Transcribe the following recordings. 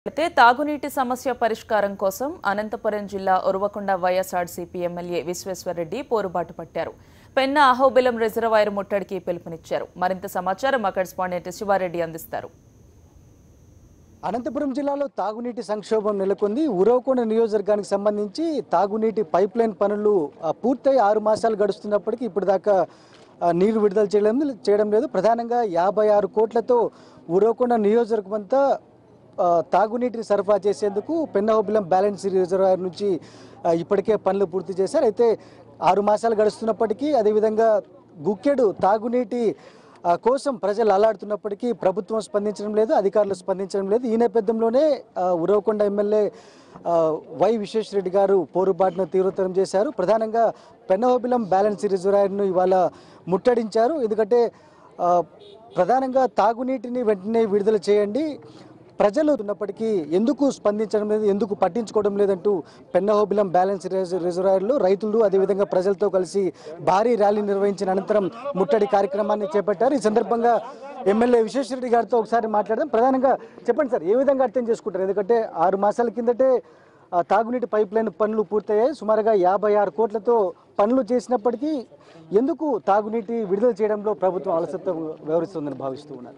అయితే తాగునీటి సమస్య పరిష్కారం కోసం అనంతపురం జిల్లా ఉరవకొండ వైఎస్ఆర్సీపీ ఎమ్మెల్యే విశ్వేశ్వరరెడ్డి పోరుబాటు పట్టారు పెన్న అహోబిలం రిజర్వాయర్ ముట్టడికి పిలుపునిచ్చారు మరింత సమాచారం మా కరెస్పాండెంట్ శివారెడ్డి అందిస్తారు అనంతపురం జిల్లాలో తాగునీటి సంక్షోభం నెలకొంది ఉరవకొండ నియోజకవర్గానికి సంబంధించి తాగునీటి పైప్ లైన్ పనులు ఆ, పూర్తయి ఆరు మాసాలు గడుస్తున్నప్పటికీ ఇప్పుడు దాకా ఆ, నీరు విడుదల చేయడం చేయడం లేదు ప్రధానంగా యాభై ఆరు కోట్లతో ఉరవకొండ నియోజకవర్గం అంతా ఆ, తాగునీటిని సరఫరా చేసేందుకు పెన్నహోబిలం బ్యాలెన్స్ రిజర్వాయర్ నుంచి ఆ, ఇప్పటికే పనులు పూర్తి చేశారు అయితే ఆరు మాసాలు గడుస్తున్నప్పటికీ అదేవిధంగా గుక్కెడు తాగునీటి ఆ, కోసం ప్రజలు అలాడుతున్నప్పటికీ ప్రభుత్వం స్పందించడం లేదు అధికారులు స్పందించడం లేదు ఈ నేపథ్యంలోనే ఆ, ఉరవకొండ ఎమ్మెల్యే ఆ, వై విశ్వేశ్వరరెడ్డి గారు పోరుబాటును తీవ్రతరం చేశారు ప్రధానంగా పెన్నహోబిలం బ్యాలెన్స్ రిజర్వాయర్ను ఇవాళ ముట్టడించారు ఎందుకంటే ఆ, ప్రధానంగా తాగునీటిని వెంటనే విడుదల చేయండి ప్రజలు ఉన్నప్పటికీ ఎందుకు స్పందించడం లేదు ఎందుకు పట్టించుకోవడం లేదంటూ పెన్నహోబిలం బ్యాలెన్స్ రిజ- రిజర్వాయర్లో రైతులు అదేవిధంగా ప్రజలతో కలిసి భారీ ర్యాలీ నిర్వహించిన అనంతరం ముట్టడి కార్యక్రమాన్ని చేపట్టారు ఈ సందర్భంగా ఎమ్మెల్యే విశ్వేశ్వరరెడ్డి గారితో ఒకసారి మాట్లాడదాం ప్రధానంగా చెప్పండి సార్ ఏ విధంగా అర్థం చేసుకుంటారు ఎందుకంటే ఆరు మాసాల కిందటే ఆ, తాగునీటి పైప్ లైన్ పనులు పూర్తయ్యాయి సుమారుగా యాభై ఆరు కోట్లతో పనులు చేసినప్పటికీ ఎందుకు తాగునీటి విడుదల చేయడంలో ప్రభుత్వం అలసత్వం వ్యవహరిస్తుందని భావిస్తూ ఉన్నారు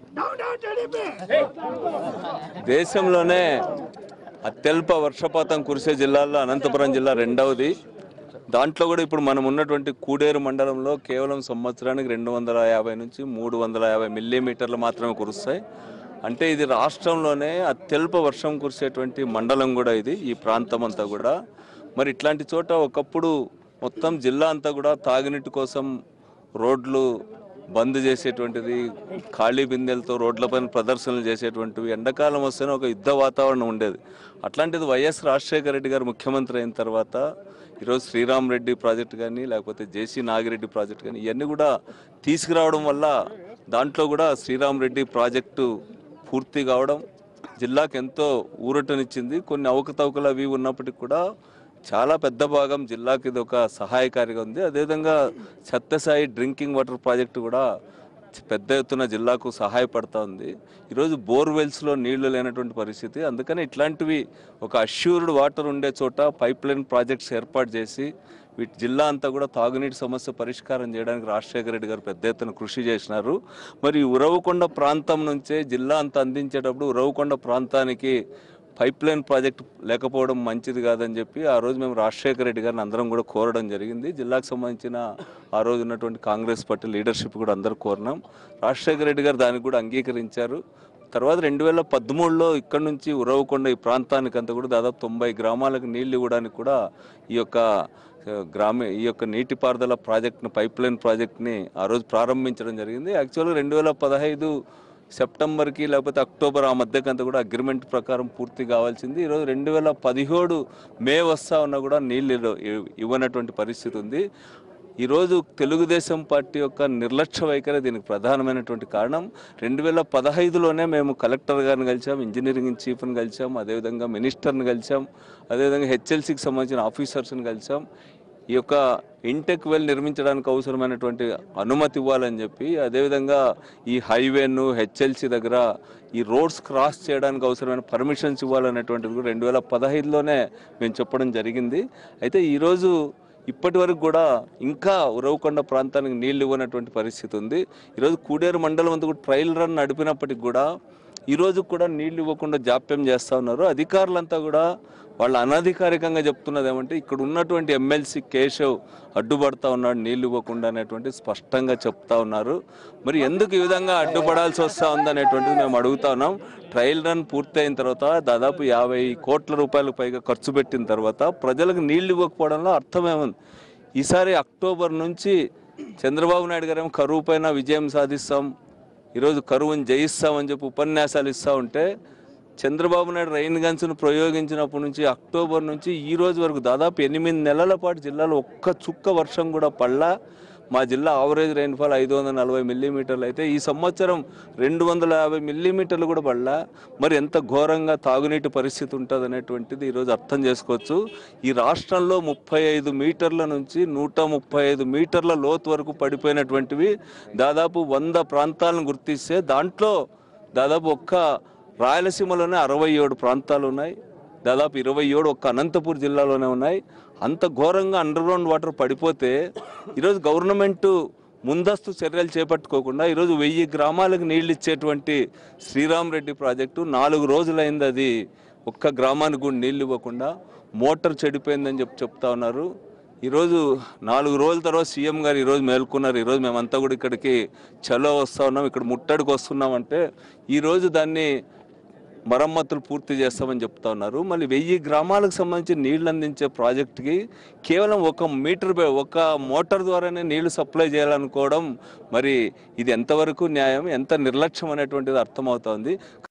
దేశంలోనే అత్యల్ప వర్షపాతం కురిసే జిల్లాల్లో అనంతపురం జిల్లా రెండవది దాంట్లో కూడా ఇప్పుడు మనం ఉన్నటువంటి కూడేరు మండలంలో కేవలం సంవత్సరానికి రెండు వందల యాభై నుంచి మూడు వందల యాభై మిల్లీమీటర్లు మాత్రమే కురుస్తాయి అంటే ఇది రాష్ట్రంలోనే అత్యల్ప వర్షం కురిసేటువంటి మండలం కూడా ఇది ఈ ప్రాంతం అంతా కూడా మరి ఇట్లాంటి చోట ఒకప్పుడు మొత్తం జిల్లా అంతా కూడా తాగునీటి కోసం రోడ్లు బంద్ చేసేటువంటిది ఖాళీ బిందెలతో రోడ్లపైన ప్రదర్శనలు చేసేటువంటివి ఎండాకాలం వస్తేనే ఒక యుద్ధ వాతావరణం ఉండేది అట్లాంటిది వైఎస్ రాజశేఖర రెడ్డి గారు ముఖ్యమంత్రి అయిన తర్వాత ఈరోజు శ్రీరామ్ రెడ్డి ప్రాజెక్ట్ కానీ లేకపోతే జేసీ నాగిరెడ్డి ప్రాజెక్ట్ కానీ ఇవన్నీ కూడా తీసుకురావడం వల్ల దాంట్లో కూడా శ్రీరామ్ రెడ్డి ప్రాజెక్టు పూర్తి కావడం జిల్లాకు ఎంతో ఊరటనిచ్చింది కొన్ని అవకతవకలు అవి ఉన్నప్పటికీ కూడా చాలా పెద్ద భాగం జిల్లాకి ఇది ఒక సహాయకారిగా ఉంది అదేవిధంగా సత్యసాయి డ్రింకింగ్ వాటర్ ప్రాజెక్టు కూడా పెద్ద ఎత్తున జిల్లాకు సహాయపడతా ఉంది ఈరోజు బోర్వెల్స్లో నీళ్లు లేనటువంటి పరిస్థితి అందుకని ఇట్లాంటివి ఒక అష్యూర్డ్ వాటర్ ఉండే చోట పైప్ లైన్ ప్రాజెక్ట్స్ ఏర్పాటు చేసి వీటి జిల్లా అంతా కూడా తాగునీటి సమస్య పరిష్కారం చేయడానికి రాజశేఖర రెడ్డి గారు పెద్ద ఎత్తున కృషి చేసినారు మరి ఉరవకొండ ప్రాంతం నుంచే జిల్లా అంతా అందించేటప్పుడు ఉరవకొండ ప్రాంతానికి పైప్ లైన్ ప్రాజెక్ట్ లేకపోవడం మంచిది కాదని చెప్పి ఆ రోజు మేము రాజశేఖర రెడ్డి గారిని అందరం కూడా కోరడం జరిగింది జిల్లాకు సంబంధించిన ఆ రోజు ఉన్నటువంటి కాంగ్రెస్ పార్టీ లీడర్షిప్ కూడా అందరూ కోరినాం రాజశేఖర రెడ్డి గారు దానికి కూడా అంగీకరించారు తర్వాత రెండు వేల పదమూడులో ఇక్కడ నుంచి ఉరవకొండ ఈ ప్రాంతానికి అంతా కూడా దాదాపు తొంభై గ్రామాలకు నీళ్లు ఇవ్వడానికి కూడా ఈ యొక్క ఆ, గ్రామీ ఈ యొక్క నీటిపారుదల ప్రాజెక్ట్ను పైప్ లైన్ ప్రాజెక్ట్ని ఆ రోజు ప్రారంభించడం జరిగింది యాక్చువల్గా రెండు వేల పదహైదు సెప్టెంబర్కి లేకపోతే అక్టోబర్ ఆ మధ్యకంతా కూడా అగ్రిమెంట్ ప్రకారం పూర్తి కావాల్సింది ఈరోజు రెండు వేల పదిహేడు మే వస్తా ఉన్నా కూడా నీళ్ళు ఇవ్వ- ఇవ్వనటువంటి పరిస్థితి ఉంది ఈరోజు తెలుగుదేశం పార్టీ యొక్క నిర్లక్ష్య వైఖరి దీనికి ప్రధానమైనటువంటి కారణం రెండు వేల పదహైదులోనే మేము కలెక్టర్ గారిని కలిసాం ఇంజనీరింగ్ చీఫ్ని కలిసాం అదేవిధంగా మినిస్టర్ని కలిసాం అదేవిధంగా హెచ్ఎల్సీకి సంబంధించిన ఆఫీసర్స్ని కలిసాం ఈ యొక్క ఇంటెక్ వెల్ నిర్మించడానికి అవసరమైనటువంటి అనుమతి ఇవ్వాలని చెప్పి అదేవిధంగా ఈ హైవేను హెచ్ఎల్సి దగ్గర ఈ రోడ్స్ క్రాస్ చేయడానికి అవసరమైన పర్మిషన్స్ ఇవ్వాలనేటువంటిది కూడా రెండు వేల పదహైదులోనే మేము చెప్పడం జరిగింది అయితే ఈరోజు ఇప్పటి వరకు కూడా ఇంకా ఉరవకొండ ప్రాంతానికి నీళ్లు ఇవ్వనటువంటి పరిస్థితి ఉంది ఈరోజు కూడేరు మండలం అంతా కూడా ట్రయల్ రన్ నడిపినప్పటికి కూడా ఈరోజు కూడా నీళ్లు ఇవ్వకుండా జాప్యం చేస్తూ ఉన్నారు అధికారులంతా కూడా వాళ్ళు అనధికారికంగా చెప్తున్నది ఏమంటే ఇక్కడ ఉన్నటువంటి ఎమ్మెల్సీ కేశవ్ అడ్డుపడతా ఉన్నాడు నీళ్లు ఇవ్వకుండా అనేటువంటి స్పష్టంగా చెప్తా ఉన్నారు మరి ఎందుకు ఈ విధంగా అడ్డుపడాల్సి వస్తూ ఉంది అనేటువంటిది మేము అడుగుతా ఉన్నాం ట్రయల్ రన్ పూర్తయిన తర్వాత దాదాపు యాభై కోట్ల రూపాయలకు పైగా ఖర్చు పెట్టిన తర్వాత ప్రజలకు నీళ్లు ఇవ్వకపోవడంలో అర్థమేముంది ఈసారి అక్టోబర్ నుంచి చంద్రబాబు నాయుడు గారేమో కరువు పైన విజయం సాధిస్తాం ఈరోజు కరువుని జయిస్తామని చెప్పి ఉపన్యాసాలు ఇస్తూ ఉంటే చంద్రబాబు నాయుడు రైన్ గన్స్ను ప్రయోగించినప్పటి నుంచి అక్టోబర్ నుంచి ఈ రోజు వరకు దాదాపు ఎనిమిది నెలల పాటు జిల్లాలో ఒక్క చుక్క వర్షం కూడా పడలా మా జిల్లా ఆవరేజ్ రైన్ఫాల్ ఐదు వందల నలభై మిల్లీమీటర్లు అయితే ఈ సంవత్సరం రెండు వందల యాభై మిల్లీమీటర్లు కూడా పడలా మరి ఎంత ఘోరంగా తాగునీటి పరిస్థితి ఉంటుంది అనేటువంటిది ఈరోజు అర్థం చేసుకోవచ్చు ఈ రాష్ట్రంలో ముప్పై ఐదు మీటర్ల నుంచి నూట ముప్పై ఐదు మీటర్ల లోతు వరకు పడిపోయినటువంటివి దాదాపు వంద ప్రాంతాలను గుర్తిస్తే దాంట్లో దాదాపు ఒక్క రాయలసీమలోనే అరవై ఏడు ప్రాంతాలు ఉన్నాయి దాదాపు ఇరవై ఏడు ఒక్క అనంతపూర్ జిల్లాలోనే ఉన్నాయి అంత ఘోరంగా అండర్ గ్రౌండ్ వాటర్ పడిపోతే ఈరోజు గవర్నమెంట్ ముందస్తు చర్యలు చేపట్టుకోకుండా ఈరోజు వెయ్యి గ్రామాలకు నీళ్లు ఇచ్చేటువంటి శ్రీరామ్ రెడ్డి ప్రాజెక్టు నాలుగు రోజులైంది అది ఒక్క గ్రామానికి కూడా నీళ్లు ఇవ్వకుండా మోటార్ చెడిపోయిందని చెప్పి చెప్తా ఉన్నారు ఈరోజు నాలుగు రోజుల తర్వాత సీఎం గారు ఈరోజు మేల్కొన్నారు ఈరోజు మేమంతా కూడా ఇక్కడికి చలో వస్తా ఉన్నాం ఇక్కడ ముట్టడికి వస్తున్నాం అంటే ఈరోజు దాన్ని మరమ్మతులు పూర్తి చేస్తామని చెప్తా ఉన్నారు మళ్ళీ వెయ్యి గ్రామాలకు సంబంధించి నీళ్లు అందించే ప్రాజెక్టుకి కేవలం ఒక మీటర్ బే- ఒక మోటార్ ద్వారానే నీళ్లు సప్లై చేయాలనుకోవడం మరి ఇది ఎంతవరకు న్యాయం ఎంత నిర్లక్ష్యం అనేటువంటిది అర్థమవుతోంది